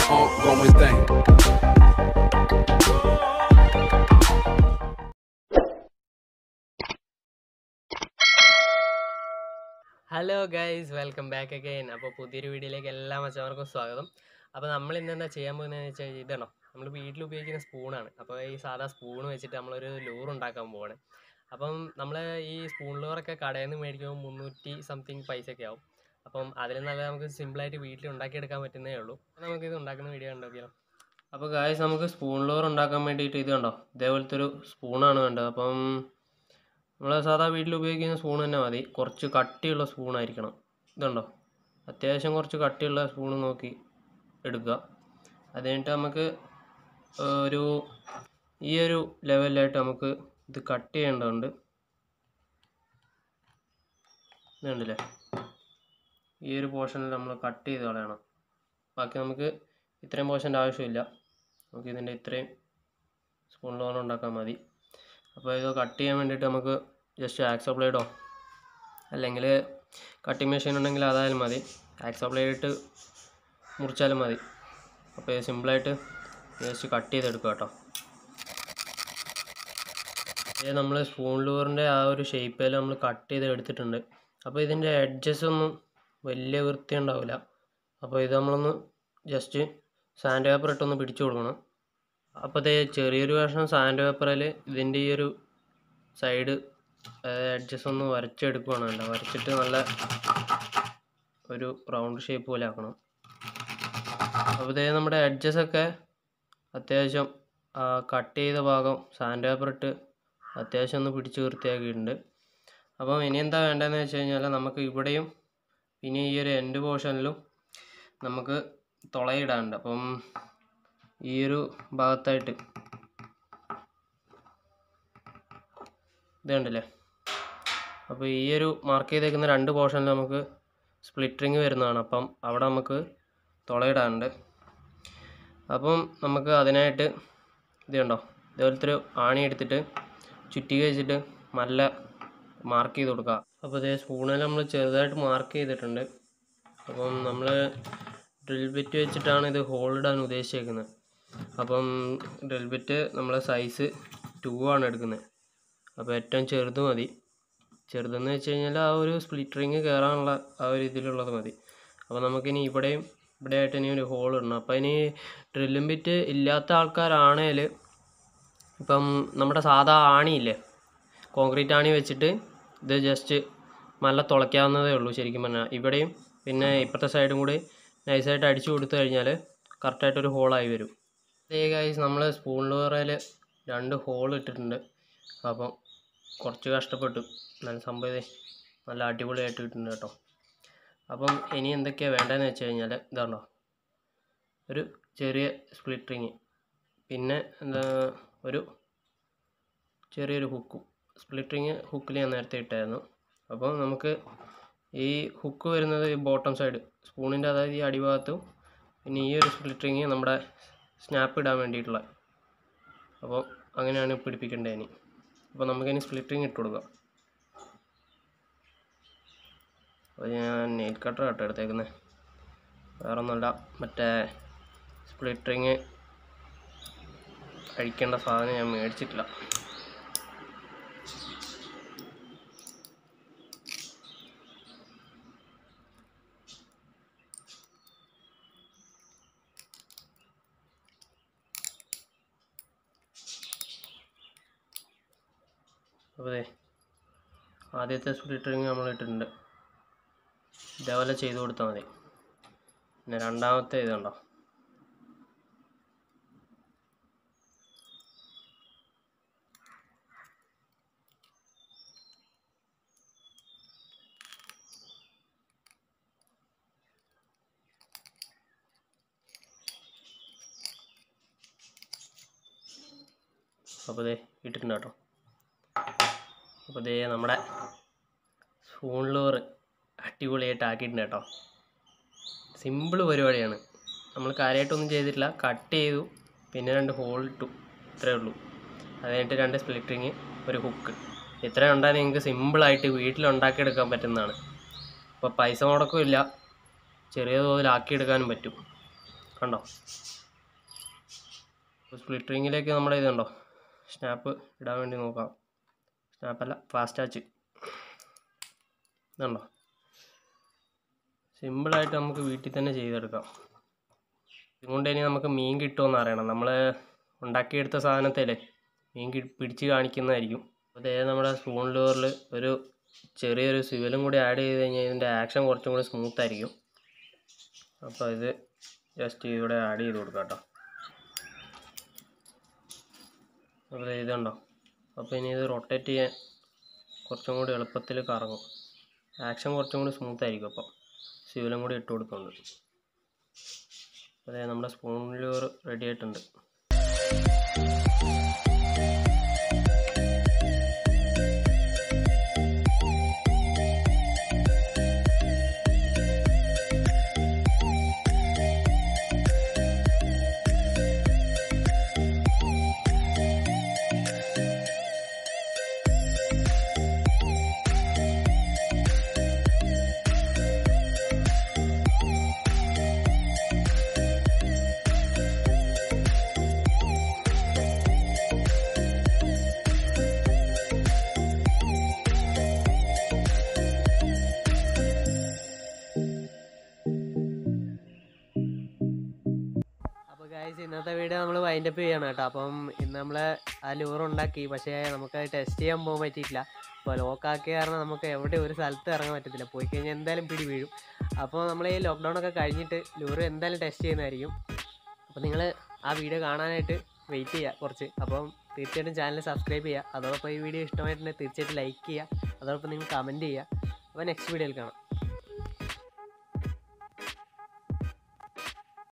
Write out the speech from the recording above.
ongoing thing. Hello guys welcome back again അപ്പോൾ പുതിയൊരു വീഡിയോയിലേക്ക് എല്ലാ മച്ചവർക്കും സ്വാഗതം അപ്പോൾ നമ്മൾ ഇന്ന് എന്താ ചെയ്യാൻ പോകുന്നതെന്ന് വെച്ചാൽ ഇതാണോ നമ്മൾ വീട്ടിൽ ഉപയോഗിക്കുന്ന സ്പൂണാണ് അപ്പോൾ ഈ സാധാ സ്പൂൺ വെച്ചിട്ട് നമ്മളൊരു ലൂർ ഉണ്ടാക്കാൻ പോവാണ് അപ്പം നമ്മൾ ഈ സ്പൂൺ ലൂറൊക്കെ കടയിൽ നിന്ന് മേടിക്കുമ്പോൾ മുന്നൂറ്റി സംതിങ് പൈസയൊക്കെ ആവും അപ്പം അതിൽ നല്ല നമുക്ക് സിമ്പിളായിട്ട് വീട്ടിൽ ഉണ്ടാക്കിയെടുക്കാൻ പറ്റുന്നേ ഉള്ളൂ അപ്പോൾ നമുക്കിത് ഉണ്ടാക്കുന്ന വീഡിയോ ഉണ്ടാക്കിയാലോ അപ്പോൾ ഗായ്സ് നമുക്ക് സ്പൂൺ ലോർ ഉണ്ടാക്കാൻ വേണ്ടിയിട്ട് ഇത് കണ്ടോ ഇതേപോലത്തെ ഒരു സ്പൂണാണ് വേണ്ടത് അപ്പം നമ്മൾ സാധാ വീട്ടിൽ ഉപയോഗിക്കുന്ന സ്പൂൺ തന്നെ മതി കുറച്ച് കട്ടിയുള്ള സ്പൂണായിരിക്കണം ഇതുണ്ടോ അത്യാവശ്യം കുറച്ച് കട്ടിയുള്ള സ്പൂൺ നോക്കി എടുക്കുക അത് കഴിഞ്ഞിട്ട് നമുക്ക് ഒരു ഈ ഒരു ലെവലിലായിട്ട് നമുക്ക് ഇത് കട്ട് ചെയ്യേണ്ടതുണ്ട് ഇതുണ്ടല്ലേ ഈ ഒരു പോർഷനിൽ നമ്മൾ കട്ട് ചെയ്ത് കളയണം ബാക്കി നമുക്ക് ഇത്രയും പോർഷൻ്റെ ആവശ്യമില്ല നമുക്ക് ഇതിൻ്റെ ഇത്രയും സ്പൂൺ ലോൺ ഉണ്ടാക്കാൻ മതി അപ്പോൾ ഇത് കട്ട് ചെയ്യാൻ വേണ്ടിയിട്ട് നമുക്ക് ജസ്റ്റ് ആക്സോ ബ്ലേഡോ അല്ലെങ്കിൽ കട്ടിങ് മെഷീൻ ഉണ്ടെങ്കിൽ അതായാലും മതി ആക്സോ ബ്ലേഡ് ഇട്ട് മുറിച്ചാലും മതി അപ്പോൾ ഇത് സിമ്പിളായിട്ട് ജസ്റ്റ് കട്ട് ചെയ്തെടുക്കുക കേട്ടോ ഇത് നമ്മൾ സ്പൂൺ ലൂറിൻ്റെ ആ ഒരു ഷേപ്പിൽ നമ്മൾ കട്ട് ചെയ്ത് എടുത്തിട്ടുണ്ട് അപ്പോൾ ഇതിൻ്റെ എഡ്ജസ് ഒന്നും വലിയ വൃത്തി ഉണ്ടാവില്ല അപ്പോൾ ഇത് നമ്മളൊന്ന് ജസ്റ്റ് സാൻഡ് പേപ്പർ ഇട്ടൊന്ന് പിടിച്ചു കൊടുക്കണം അപ്പോൾ ഇത് ചെറിയൊരു കഷ്ണം സാൻഡ് പേപ്പറിൽ ഇതിൻ്റെ ഈ ഒരു സൈഡ് എഡ്ജസ് ഒന്ന് വരച്ചെടുക്കുകയാണ് വേണ്ട വരച്ചിട്ട് നല്ല ഒരു റൗണ്ട് ഷേപ്പ് പോലെ ആക്കണം അപ്പോൾ ഇതേ നമ്മുടെ edges ഒക്കെ അത്യാവശ്യം കട്ട് ചെയ്ത ഭാഗം സാൻഡ് പേപ്പർ ഇട്ട് അത്യാവശ്യം ഒന്ന് പിടിച്ച് വൃത്തിയാക്കിയിട്ടുണ്ട് അപ്പം ഇനി എന്താ വേണ്ടതെന്ന് വെച്ച് കഴിഞ്ഞാൽ നമുക്ക് ഇവിടെയും പിന്നെ ഈ ഒരു എൻഡ് പോർഷനിലും നമുക്ക് തുളയിടാനുണ്ട് അപ്പം ഈ ഒരു ഭാഗത്തായിട്ട് ഇത് കണ്ടില്ലേ അപ്പോൾ ഈ ഒരു മാർക്ക് ചെയ്തേക്കുന്ന രണ്ട് പോർഷനിൽ നമുക്ക് സ്പ്ലിറ്ററിങ് വരുന്നതാണ് അപ്പം അവിടെ നമുക്ക് തുളയിടാനുണ്ട് അപ്പം നമുക്ക് അതിനായിട്ട് ഇത് കണ്ടോ ഇതേപോലത്തെ ഒരു ആണി എടുത്തിട്ട് ചുറ്റിക വെച്ചിട്ട് നല്ല മാർക്ക് ചെയ്ത് കൊടുക്കുക അപ്പോൾ ഇതേ സ്പൂണിൽ നമ്മൾ ചെറുതായിട്ട് മാർക്ക് ചെയ്തിട്ടുണ്ട് അപ്പം നമ്മൾ ഡ്രിൽ ബിറ്റ് വെച്ചിട്ടാണ് ഇത് ഹോൾഡ് ഇടാൻ ഉദ്ദേശിച്ചേക്കുന്നത് അപ്പം ഡ്രിൽ ബിറ്റ് നമ്മളെ സൈസ് ടു ആണ് എടുക്കുന്നത് അപ്പോൾ ഏറ്റവും ചെറുത് മതി ചെറുതെന്ന് വെച്ച് കഴിഞ്ഞാൽ ആ ഒരു സ്പ്ലിറ്റ് റിങ് കയറാനുള്ള ആ ഒരു ഇതിലുള്ളത് മതി അപ്പോൾ നമുക്കിനി ഇവിടെയും ഇവിടെ ആയിട്ട് ഇനി ഒരു ഹോൾ ഇടണം അപ്പോൾ ഇനി ഡ്രില്ലും ബിറ്റ് ഇല്ലാത്ത ആൾക്കാരാണേൽ ഇപ്പം നമ്മുടെ സാധാ ആണിയില്ലേ കോൺക്രീറ്റ് ആണി വെച്ചിട്ട് ഇത് ജസ്റ്റ് നല്ല തുളയ്ക്കാവുന്നതേ ഉള്ളൂ ശരിക്കും പറഞ്ഞാൽ ഇവിടെയും പിന്നെ ഇപ്പുറത്തെ സൈഡും കൂടി നൈസായിട്ട് അടിച്ചു കൊടുത്തു കഴിഞ്ഞാൽ കറക്റ്റായിട്ടൊരു ഹോളായി വരും ഇതേ ഗൈസ് നമ്മൾ സ്പൂൺ ലോറയിൽ രണ്ട് ഹോൾ ഇട്ടിട്ടുണ്ട് അപ്പം കുറച്ച് കഷ്ടപ്പെട്ടു നല്ല സംഭവം ഇതേ നല്ല അടിപൊളിയായിട്ട് കിട്ടുന്നുണ്ട് കേട്ടോ അപ്പം ഇനി എന്തൊക്കെയാണ് വേണ്ടതെന്ന് വെച്ച് കഴിഞ്ഞാൽ ഇതാണോ ഒരു ചെറിയ സ്പ്ലിറ്റ് റിങ് പിന്നെ എന്താ ഒരു ചെറിയൊരു ഹുക്കും സ്പ്ലിറ്റ് റിങ് ഹുക്കിൽ ഞാൻ നേരത്തെ ഇട്ടായിരുന്നു അപ്പോൾ നമുക്ക് ഈ ഹുക്ക് വരുന്നത് ഈ ബോട്ടം സൈഡ് സ്പൂണിൻ്റെ അതായത് ഈ അടിഭാഗത്തും പിന്നെ ഈ ഒരു സ്പ്ലിറ്റ് റിങ് നമ്മുടെ സ്നാപ്പ് ഇടാൻ വേണ്ടിയിട്ടുള്ള അപ്പോൾ അങ്ങനെയാണ് പിടിപ്പിക്കേണ്ടത് ഇനി അപ്പോൾ നമുക്കിനി സ്പ്ലിറ്റ് റിങ് ഇട്ട് കൊടുക്കാം അപ്പോൾ ഞാൻ നെയിൽ കട്ടർ കേട്ടോ എടുത്തേക്കുന്നത് വേറെ ഒന്നുമല്ല മറ്റേ സ്പ്ലിറ്റ് റിങ് അഴിക്കേണ്ട സാധനം ഞാൻ മേടിച്ചിട്ടില്ല അപ്പോൾ ദേ ആദ്യത്തെ സ്പ്ലിറ്റ് റിങ് നമ്മൾ ഇട്ടിട്ടുണ്ട് ഇതേപോലെ ചെയ്ത് കൊടുത്താൽ മതി പിന്നെ രണ്ടാമത്തെ ഇതുണ്ടോ അപ്പോൾ ദേ ഇട്ടിട്ടുണ്ട് കേട്ടോ അപ്പോൾ ദേ നമ്മുടെ സ്പൂൺ ലോറ് അടിപൊളിയായിട്ട് ആക്കിയിട്ടുണ്ട് കേട്ടോ സിമ്പിൾ പരിപാടിയാണ് നമ്മൾ കാര്യമായിട്ടൊന്നും ചെയ്തിട്ടില്ല കട്ട് ചെയ്തു പിന്നെ രണ്ട് ഹോൾ ഇട്ടു ഇത്രയേ ഉള്ളൂ അത് കഴിഞ്ഞിട്ട് രണ്ട് സ്പ്ലിറ്റിങ് ഒരു ഹുക്ക് ഇത്രയും ഉണ്ടായാൽ നിങ്ങൾക്ക് സിമ്പിളായിട്ട് വീട്ടിൽ ഉണ്ടാക്കിയെടുക്കാൻ പറ്റുന്നതാണ് അപ്പോൾ പൈസ മുടക്കമില്ല ചെറിയ തോതിൽ ആക്കിയെടുക്കാനും പറ്റും കണ്ടോ സ്പ്ലിറ്റ് റിങ്ങിലേക്ക് നമ്മുടെ ഇതുണ്ടോ സ്നാപ്പ് ഇടാൻ വേണ്ടി നോക്കാം സ്നാപ്പല്ല ഫാസ്റ്റ് ആച്ച് ഇതുണ്ടോ സിമ്പിളായിട്ട് നമുക്ക് വീട്ടിൽ തന്നെ ചെയ്തെടുക്കാം ഇതുകൊണ്ട് ഇനി നമുക്ക് മീൻ കിട്ടുമെന്ന് അറിയണം നമ്മൾ ഉണ്ടാക്കിയെടുത്ത സാധനത്തിലെ മീൻ കി പിടിച്ച് കാണിക്കുന്നതായിരിക്കും അതേ നമ്മുടെ സ്പൂൺ ലൂറിൽ ഒരു ചെറിയൊരു സിവലും കൂടി ആഡ് ചെയ്ത് കഴിഞ്ഞാൽ ഇതിൻ്റെ ആക്ഷൻ കുറച്ചും കൂടി സ്മൂത്ത് ആയിരിക്കും അപ്പോൾ ഇത് ജസ്റ്റ് ഇവിടെ ആഡ് ചെയ്ത് കൊടുക്കാം കേട്ടോ അപ്പോൾ ഇതുണ്ടോ അപ്പോൾ ഇനി ഇത് റൊട്ടേറ്റ് ചെയ്യാൻ കുറച്ചും കൂടി എളുപ്പത്തിൽ കറങ്ങും ആക്ഷൻ കുറച്ചും കൂടി സ്മൂത്ത് ആയിരിക്കും അപ്പം സിവിലും കൂടി ഇട്ട് കൊടുക്കുന്നുണ്ട് അതെ നമ്മുടെ സ്പൂൺ ലൂർ റെഡി ആയിട്ടുണ്ട് അപ്പോൾ ഗൈസ് ഇന്നത്തെ വീഡിയോ നമ്മൾ വൈൻഡപ്പ് ചെയ്യണം കേട്ടോ അപ്പം ഇന്ന് നമ്മൾ ആ ലൂർ ഉണ്ടാക്കി പക്ഷേ നമുക്ക് ടെസ്റ്റ് ചെയ്യാൻ പോകാൻ പറ്റിയിട്ടില്ല അപ്പോൾ ലോക്കാക്കിയ കാരണം നമുക്ക് എവിടെ ഒരു സ്ഥലത്ത് ഇറങ്ങാൻ പറ്റത്തില്ല പോയി കഴിഞ്ഞാൽ എന്തായാലും പിടി വീഴും അപ്പോൾ നമ്മൾ ഈ ലോക്ക്ഡൗൺ ഒക്കെ കഴിഞ്ഞിട്ട് ലൂർ എന്തായാലും ടെസ്റ്റ് ചെയ്യുന്നതായിരിക്കും അപ്പോൾ നിങ്ങൾ ആ വീഡിയോ കാണാനായിട്ട് വെയിറ്റ് ചെയ്യുക കുറച്ച് അപ്പം തീർച്ചയായിട്ടും ചാനൽ സബ്സ്ക്രൈബ് ചെയ്യുക അതോടൊപ്പം ഈ വീഡിയോ ഇഷ്ടമായിട്ടുണ്ടെങ്കിൽ തീർച്ചയായിട്ടും ലൈക്ക് ചെയ്യുക അതോടൊപ്പം നിങ്ങൾ കമൻറ്റ് ചെയ്യുക അപ്പോൾ നെക്സ്റ്റ് വീഡിയോയിൽ കാണാം